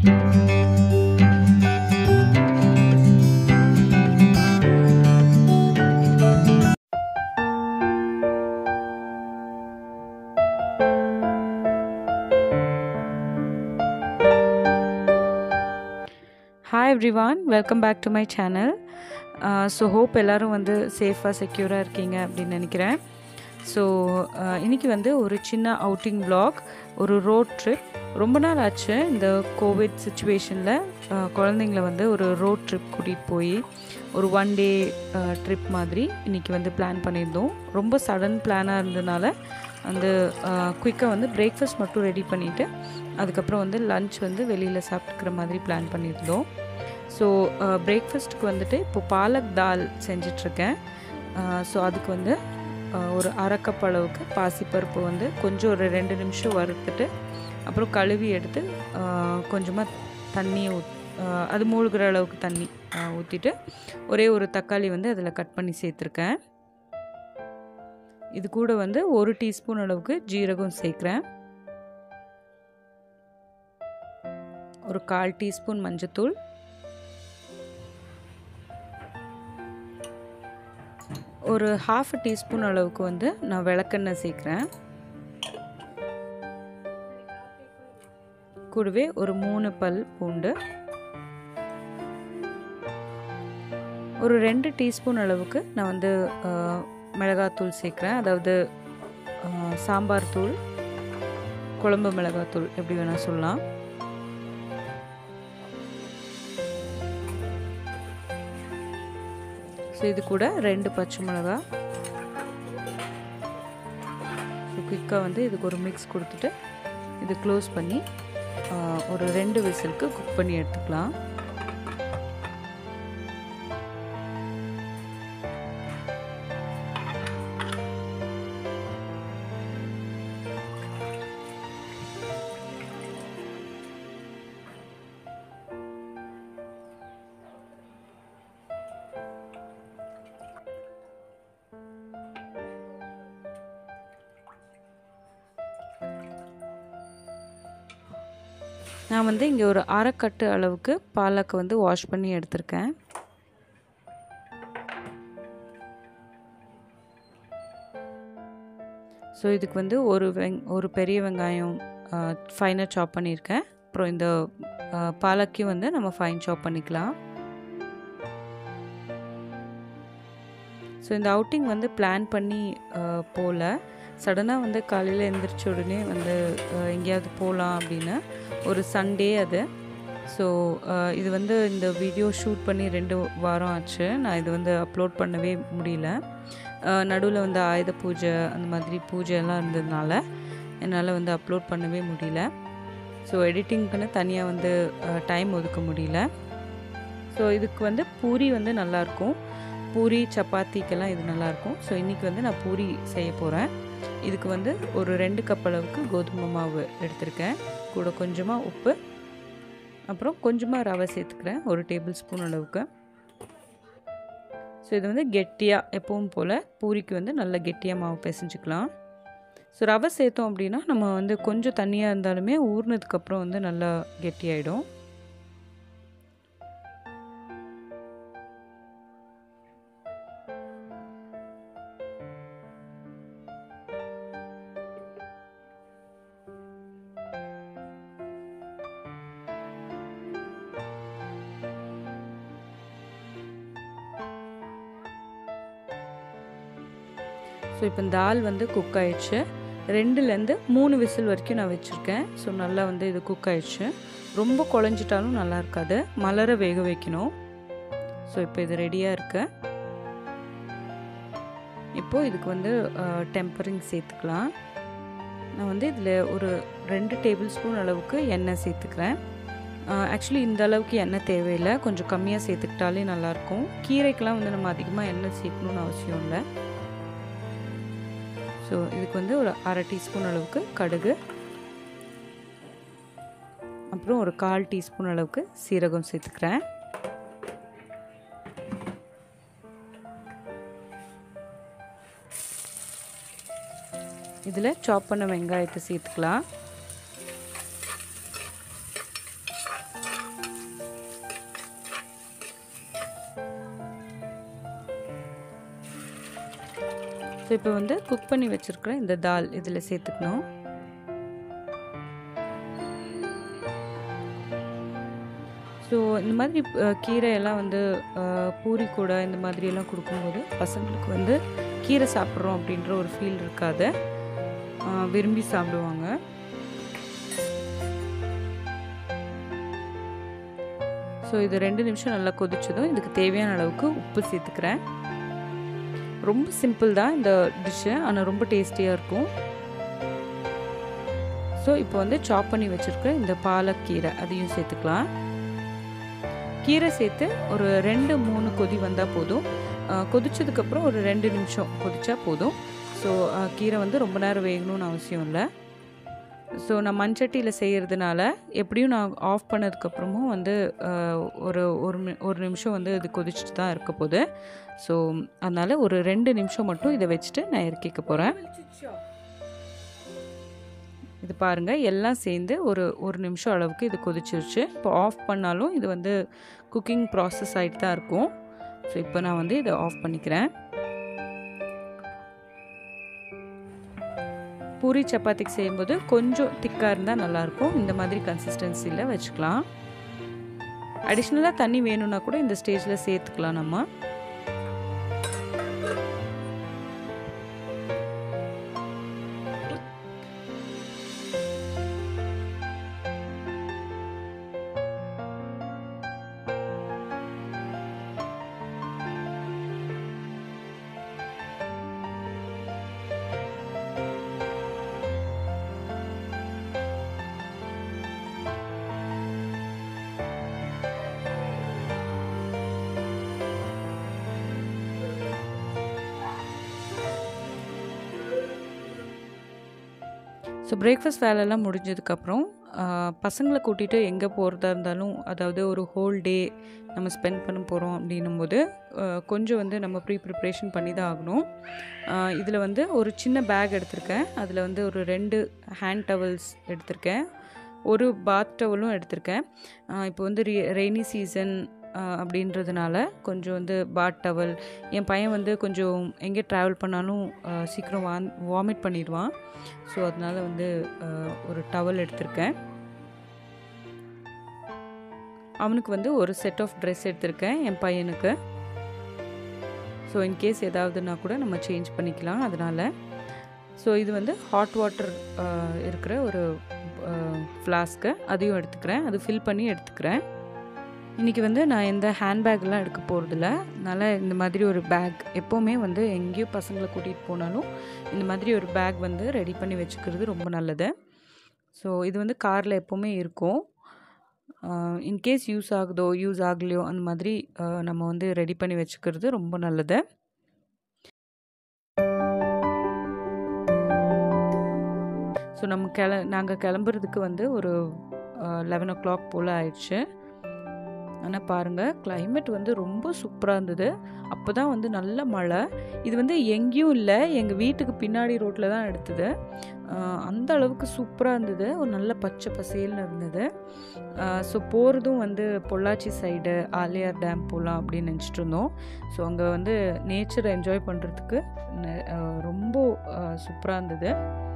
hi everyone welcome back to my channel so hope எல்லோரும் வந்து சேஃபாக செக்யூராக இருக்கீங்க அப்படின்னு நினைக்கிறேன் ஸோ இன்றைக்கி வந்து ஒரு சின்ன அவுட்டிங் vlog ஒரு ரோட் ட்ரிப் ரொம்ப நாள் ஆச்சு இந்த கோவிட் சுச்சுவேஷனில் குழந்தைங்கள வந்து ஒரு ரோட் ட்ரிப் கூட்டிகிட்டு போய் ஒரு ஒன் டே ட்ரிப் மாதிரி இன்றைக்கி வந்து பிளான் பண்ணியிருந்தோம் ரொம்ப சடன் பிளானாக இருந்ததுனால அந்த குயிக்காக வந்து பிரேக்ஃபாஸ்ட் மட்டும் ரெடி பண்ணிவிட்டு அதுக்கப்புறம் வந்து லன்ச் வந்து வெளியில் சாப்பிட்டுக்கிற மாதிரி பிளான் பண்ணியிருந்தோம் ஸோ பிரேக்ஃபாஸ்ட்டுக்கு வந்துட்டு இப்போது பாலக் தால் செஞ்சிட்ருக்கேன் ஸோ அதுக்கு வந்து ஒரு அரை கப் அளவுக்கு பாசிப்பருப்பு வந்து கொஞ்சம் ஒரு ரெண்டு நிமிஷம் வறுத்துட்டு அப்புறம் கழுவி எடுத்து கொஞ்சமாக தண்ணி ஊத் அது மூழ்கிற அளவுக்கு தண்ணி ஊற்றிட்டு ஒரே ஒரு தக்காளி வந்து அதில் கட் பண்ணி சேர்த்துருக்கேன் இது கூட வந்து ஒரு டீஸ்பூன் அளவுக்கு ஜீரகம் சேர்க்குறேன் ஒரு கால் டீஸ்பூன் மஞ்சத்தூள் ஒரு ஹாஃப் டீஸ்பூன் அளவுக்கு வந்து நான் விளக்கெண்ணெய் சேர்க்குறேன் கூடவே ஒரு மூணு பல் பூண்டு ஒரு ரெண்டு டீஸ்பூன் அளவுக்கு நான் வந்து மிளகாத்தூள் சேர்க்குறேன் அதாவது சாம்பார் தூள் குழம்பு மிளகாத்தூள் எப்படி வேணால் சொல்லலாம் ஸோ இது கூட ரெண்டு பச்சை மிளகா ஸோ குயிக்காக வந்து இதுக்கு ஒரு மிக்ஸ் கொடுத்துட்டு இது க்ளோஸ் பண்ணி ஒரு ரெண்டு விசிலுக்கு குக் பண்ணி எடுத்துக்கலாம் நான் வந்து இங்கே ஒரு அரைக்கட்டு அளவுக்கு பாலக்கை வந்து வாஷ் பண்ணி எடுத்திருக்கேன் ஸோ இதுக்கு வந்து ஒரு வெங் ஒரு பெரிய வெங்காயம் ஃபைனாக சாப் பண்ணியிருக்கேன் அப்புறம் இந்த பாலக்கையும் வந்து நம்ம ஃபைன் சாப் பண்ணிக்கலாம் ஸோ இந்த அவுட்டிங் வந்து பிளான் பண்ணி போகல சடனாக வந்து காலையில் எழுந்திரிச்ச உடனே வந்து எங்கேயாவது போகலாம் அப்படின்னு ஒரு சண்டே அது ஸோ இது வந்து இந்த வீடியோ ஷூட் பண்ணி ரெண்டு வாரம் ஆச்சு நான் இது வந்து அப்லோட் பண்ணவே முடியல நடுவில் வந்து ஆயுத பூஜை அந்த மாதிரி பூஜை எல்லாம் இருந்ததுனால என்னால் வந்து அப்லோட் பண்ணவே முடியல ஸோ எடிட்டிங்க்குன்னு தனியாக வந்து டைம் ஒதுக்க முடியல ஸோ இதுக்கு வந்து பூரி வந்து நல்லாயிருக்கும் பூரி சப்பாத்திக்கெல்லாம் இது நல்லாயிருக்கும் ஸோ இன்றைக்கி வந்து நான் பூரி செய்ய போகிறேன் இதுக்கு வந்து ஒரு ரெண்டு கப் அளவுக்கு கோதுமை மாவு எடுத்திருக்கேன் கூட கொஞ்சமாக உப்பு அப்புறம் கொஞ்சமாக ரவை சேர்த்துக்கிறேன் ஒரு டேபிள் ஸ்பூன் அளவுக்கு ஸோ இது வந்து கெட்டியாக எப்பவும் போல் பூரிக்கு வந்து நல்ல கெட்டியாக மாவு பிசைஞ்சிக்கலாம் ஸோ ரவை சேர்த்தோம் அப்படின்னா நம்ம வந்து கொஞ்சம் தண்ணியாக இருந்தாலுமே ஊறினதுக்கப்புறம் வந்து நல்லா கெட்டியாயிடும் ஸோ இப்போ தால் வந்து குக் ஆயிடுச்சு ரெண்டுலேருந்து மூணு விசில் வரைக்கும் நான் வச்சுருக்கேன் ஸோ நல்லா வந்து இது குக் ஆயிடுச்சு ரொம்ப குழஞ்சிட்டாலும் நல்லா இருக்காது மலர வேக வைக்கணும் ஸோ இப்போ இது ரெடியாக இருக்கு இப்போது இதுக்கு வந்து டெம்பரிங் சேர்த்துக்கலாம் நான் வந்து இதில் ஒரு ரெண்டு டேபிள் ஸ்பூன் அளவுக்கு எண்ணெய் சேர்த்துக்கிறேன் ஆக்சுவலி இந்த அளவுக்கு எண்ணெய் தேவையில்லை கொஞ்சம் கம்மியாக சேர்த்துக்கிட்டாலே நல்லாயிருக்கும் கீரைக்கெலாம் வந்து நம்ம அதிகமாக எண்ணெய் சேர்க்கணுன்னு அவசியம் இல்லை ஸோ இதுக்கு வந்து ஒரு அரை டீஸ்பூன் அளவுக்கு கடுகு அப்புறம் ஒரு கால் டீஸ்பூன் அளவுக்கு சீரகம் சேர்த்துக்கிறேன் இதில் சாப் பண்ண வெங்காயத்தை சேர்த்துக்கலாம் இப்போ வந்து குக் பண்ணி வச்சுருக்கிற இந்த தால் இதில் சேர்த்துக்கணும் ஸோ இந்த மாதிரி அஹ், கீரையெல்லாம் வந்து அஹ், பூரி கூட இந்த மாதிரியெல்லாம் கொடுக்கும்போது பசங்களுக்கு வந்து கீரை சாப்பிட்றோம் அப்படின்ற ஒரு ஃபீல் இருக்காது அஹ், விரும்பி சாப்பிடுவாங்க ஸோ இது ரெண்டு நிமிஷம் நல்லா கொதிச்சதும் இதுக்கு தேவையான அளவுக்கு உப்பு சேர்த்துக்கிறேன் ரொம்ப சிம்பிள் தான் இந்த டிஷ்ஷு ஆனால் ரொம்ப டேஸ்டியாக இருக்கும் ஸோ இப்போ வந்து சாப் பண்ணி வச்சுருக்க இந்த பாலக்கீரை அதையும் சேர்த்துக்கலாம் கீரை சேர்த்து ஒரு ரெண்டு மூணு கொதி வந்தால் போதும் அஹ், கொதிச்சதுக்கப்புறம் ஒரு ரெண்டு நிமிஷம் கொதிச்சா போதும் ஸோ கீரை வந்து ரொம்ப நேரம் வேகணும்னு அவசியம் இல்லை ஸோ நான் மண்சட்டியில் செய்கிறதுனால எப்படியும் நான் ஆஃப் பண்ணதுக்கப்புறமும் வந்து அஹ், ஒரு ஒரு மி- ஒரு நிமிஷம் வந்து இது கொதிச்சுட்டு தான் இருக்க போகுது ஸோ அதனால் ஒரு ரெண்டு நிமிஷம் மட்டும் இதை வச்சுட்டு நான் இறக்கிக்க போகிறேன் இது பாருங்கள் எல்லாம் சேர்ந்து ஒரு ஒரு நிமிஷம் அளவுக்கு இது கொதிச்சிருச்சு இப்போ ஆஃப் பண்ணாலும் இது வந்து குக்கிங் ப்ராசஸ் ஆகிட்டு தான் இருக்கும் ஸோ இப்போ நான் வந்து இதை ஆஃப் பண்ணிக்கிறேன் பூரி சப்பாத்திக்கு செய்யும்போது கொஞ்சம் திக்காக இருந்தால் நல்லாயிருக்கும் இந்த மாதிரி கன்சிஸ்டன்சியில் வச்சுக்கலாம் அடிஷ்னலாக தண்ணி வேணும்னா கூட இந்த ஸ்டேஜில் சேர்த்துக்கலாம் நம்ம ஸோ பிரேக்ஃபாஸ்ட் வேலையெல்லாம் முடிஞ்சதுக்கப்புறம் பசங்களை கூட்டிகிட்டு எங்கே போகிறதா இருந்தாலும் அதாவது ஒரு ஹோல் டே நம்ம ஸ்பெண்ட் பண்ண போகிறோம் அப்படின்னும் போது ஆஹ், கொஞ்சம் வந்து நம்ம ப்ரீ ப்ரிப்ரேஷன் பண்ணி தான் ஆகணும் இதில் வந்து ஒரு சின்ன பேக் எடுத்திருக்கேன் அதில் வந்து ஒரு ரெண்டு ஹேண்ட் டவல்ஸ் எடுத்திருக்கேன் ஒரு பாத் டவலும் எடுத்திருக்கேன் ஆஹ், இப்போ வந்து ரெய்னி சீசன் அப்படின்றதுனால கொஞ்சம் வந்து பாத் டவல் என் பையன் வந்து கொஞ்சம் எங்கே ட்ராவல் பண்ணாலும் ஆஹ், சீக்கிரம் வான் வாமிட் பண்ணிடுவான் ஸோ அதனால் வந்து ஆஹ், ஒரு டவல் எடுத்திருக்கேன் அவனுக்கு வந்து ஒரு செட் ஆஃப் ட்ரெஸ் எடுத்திருக்கேன் என் பையனுக்கு ஸோ இன்கேஸ் ஏதாவதுனா கூட நம்ம சேஞ்ச் பண்ணிக்கலாம் அதனால் ஸோ இது வந்து ஹாட் வாட்டர் இருக்கிற ஒரு ஃப்ளாஸ்க்கு அதையும் எடுத்துக்கிறேன் அது ஃபில் பண்ணி எடுத்துக்கிறேன் இன்றைக்கி வந்து நான் எந்த ஹேண்ட்பேக்லாம் எடுக்க போகிறதில்ல அதனால் இந்த மாதிரி ஒரு பேக் எப்போவுமே வந்து எங்கேயோ பசங்களை கூட்டிகிட்டு போனாலும் இந்த மாதிரி ஒரு பேக் வந்து ரெடி பண்ணி வச்சுக்கிறது ரொம்ப நல்லது ஸோ இது வந்து காரில் எப்போவுமே இருக்கும் இன்கேஸ் யூஸ் ஆகுதோ யூஸ் ஆகலையோ அந்த மாதிரி ஆஹ், நம்ம வந்து ரெடி பண்ணி வச்சுக்கிறது ரொம்ப நல்லது ஸோ நம்ம கிள நாங்கள் கிளம்புறதுக்கு வந்து ஒரு லெவன் ஓ கிளாக் போல் ஆயிடுச்சு ஆனால் பாருங்கள் climate வந்து ரொம்ப சூப்பராக இருந்தது அப்போ தான் வந்து நல்ல மழை இது வந்து எங்கேயும் இல்லை எங்கள் வீட்டுக்கு பின்னாடி ரோட்டில் தான் எடுத்தது ஆஹ் அந்த அளவுக்கு சூப்பராக இருந்தது ஒரு நல்ல பச்சை பசேல்னு இருந்தது ஸோ போகிறதும் வந்து பொள்ளாச்சி சைடு ஆலியார் டேம் போகலாம் அப்படின்னு நினச்சிட்டு இருந்தோம் ஸோ அங்கே வந்து நேச்சரை என்ஜாய் பண்ணுறதுக்கு ரொம்ப சூப்பராக இருந்தது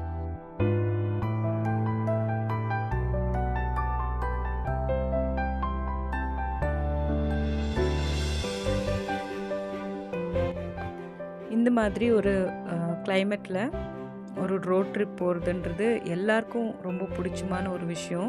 இந்த மாதிரி ஒரு கிளைமேட்டில் ஒரு ரோட் ட்ரிப் போகிறதுன்றது எல்லாருக்கும் ரொம்ப பிடிச்சமான ஒரு விஷயம்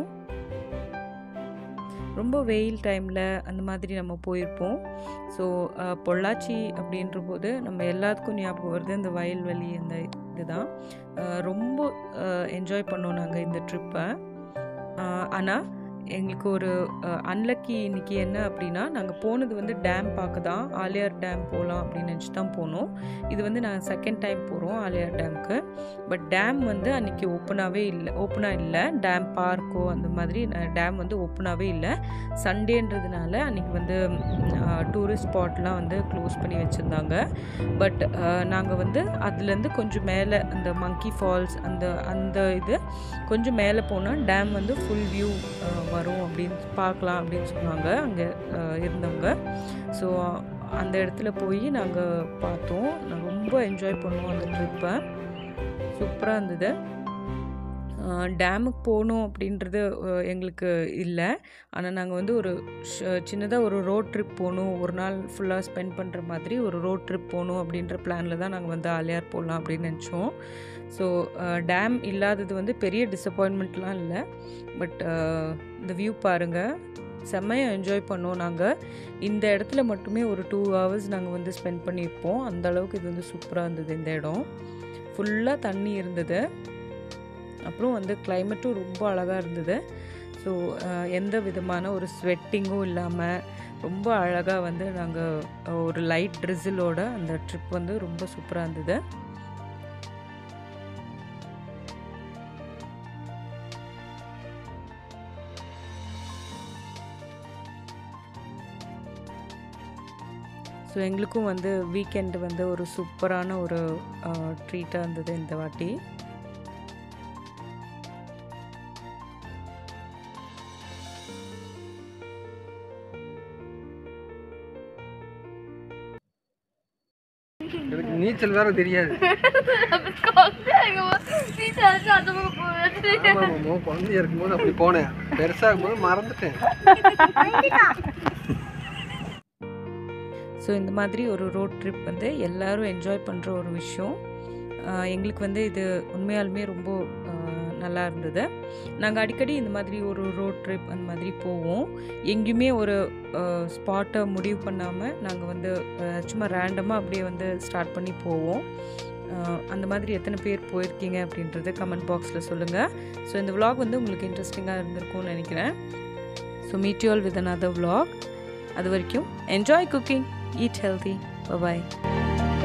ரொம்ப வெயில் டைமில் அந்த மாதிரி நம்ம போயிருப்போம் ஸோ பொள்ளாச்சி அப்படின்ற போது நம்ம எல்லாத்துக்கும் ஞாபகம் வருது இந்த வயல்வெளி அந்த இதுதான் அஹ், ரொம்ப என்ஜாய் பண்ணோம் நாங்கள் இந்த ட்ரிப்பை ஆனால் எங்களுக்கு ஒரு அன்லக்கி இன்னைக்கு என்ன அப்படின்னா நாங்கள் போனது வந்து டேம் பார்க்க தான் ஆலியார் டேம் போகலாம் அப்படின்னு நினச்சி தான் போனோம் இது வந்து நாங்கள் செகண்ட் டைம் போகிறோம் ஆலியார் டேம்க்கு பட் டேம் வந்து அன்றைக்கி ஓப்பனாகவே இல்லை ஓப்பனாக இல்லை டேம் பார்க்கோ அந்த மாதிரி டேம் வந்து ஓப்பனாகவே இல்லை சண்டேன்றதுனால அன்றைக்கி வந்து டூரிஸ்ட் ஸ்பாட்லாம் வந்து க்ளோஸ் பண்ணி வச்சுருந்தாங்க பட் நாங்கள் வந்து அதுலேருந்து கொஞ்சம் மேலே அந்த மங்கி ஃபால்ஸ் அந்த அந்த இது கொஞ்சம் மேலே போனால் டேம் வந்து ஃபுல் வியூ வரும் அப்படின்னு பார்க்கலாம் அப்படின்னு சொன்னாங்க அங்கே இருந்தவங்க ஸோ அந்த இடத்துல போய் நாங்கள் பார்த்தோம் நான் ரொம்ப என்ஜாய் பண்ணோம் அந்த ட்ரிப்பை சூப்பராக இருந்தது டேமுக்கு போகணும் அப்படின்றது அஹ், எங்களுக்கு இல்லை ஆனால் நாங்கள் வந்து ஒரு சின்னதாக ஒரு ரோட் ட்ரிப் போகணும் ஒரு நாள் ஃபுல்லாக ஸ்பெண்ட் பண்ணுற மாதிரி ஒரு ரோட் ட்ரிப் போகணும் அப்படின்ற பிளானில் தான் நாங்கள் வந்து ஆலியார் போகலாம் அப்படின்னு நினச்சோம் ஸோ டேம் இல்லாதது வந்து பெரிய டிசப்பாயின்மெண்ட்லாம் இல்லை பட் இந்த வியூ பாருங்கள் செம்மையாக என்ஜாய் பண்ணோம் நாங்கள் இந்த இடத்துல மட்டுமே ஒரு டூ ஹவர்ஸ் நாங்கள் வந்து ஸ்பெண்ட் பண்ணியிருப்போம் அந்த அளவுக்கு இது வந்து சூப்பராக இருந்தது இந்த இடம் ஃபுல்லாக தண்ணி இருந்தது அப்புறம் வந்து கிளைமேட்டும் ரொம்ப அழகாக இருந்தது ஸோ எந்த விதமான ஒரு ஸ்வெட்டிங்கும் இல்லாமல் ரொம்ப அழகாக வந்து நாங்கள் ஒரு லைட் ட்ரிசிலோட அந்த ட்ரிப் வந்து ரொம்ப சூப்பராக இருந்தது ஸோ எங்களுக்கும் வந்து வீக்கெண்டு வந்து ஒரு சூப்பரான ஒரு ட்ரீட்டாக இருந்தது இந்த வாட்டி எனக்கு நீச்சல் வேற தெரியாது ஆமா மாமா குழந்தையா இருக்கும்போது அப்படி போனேன் பெருசா இருக்கும்போது மறந்துட்டேன் ஸோ இந்த மாதிரி ஒரு ரோட் ட்ரிப் வந்து எல்லாரும் என்ஜாய் பண்ணுற ஒரு விஷயம் ஆஹ் எங்களுக்கு வந்து இது உண்மையாலுமே ரொம்ப ஆஹ் நல்லா இருந்தது நாங்கள் அடிக்கடி இந்த மாதிரி ஒரு ரோட் ட்ரிப் அந்த மாதிரி போவோம் எங்கேயுமே ஒரு ஸ்பாட்டை முடிவு பண்ணாமல் நாங்கள் வந்து ஆஹ் சும்மா ரேண்டமாக அப்படியே வந்து ஸ்டார்ட் பண்ணி போவோம் ஆஹ் அந்த மாதிரி எத்தனை பேர் போயிருக்கீங்க அப்படின்றது கமெண்ட் பாக்ஸில் சொல்லுங்கள் ஸோ இந்த vlog வந்து உங்களுக்கு இன்ட்ரெஸ்டிங்காக இருந்திருக்கும்னு நினைக்கிறேன் so meet you all with another vlog அது வரைக்கும் enjoy cooking eat healthy bye bye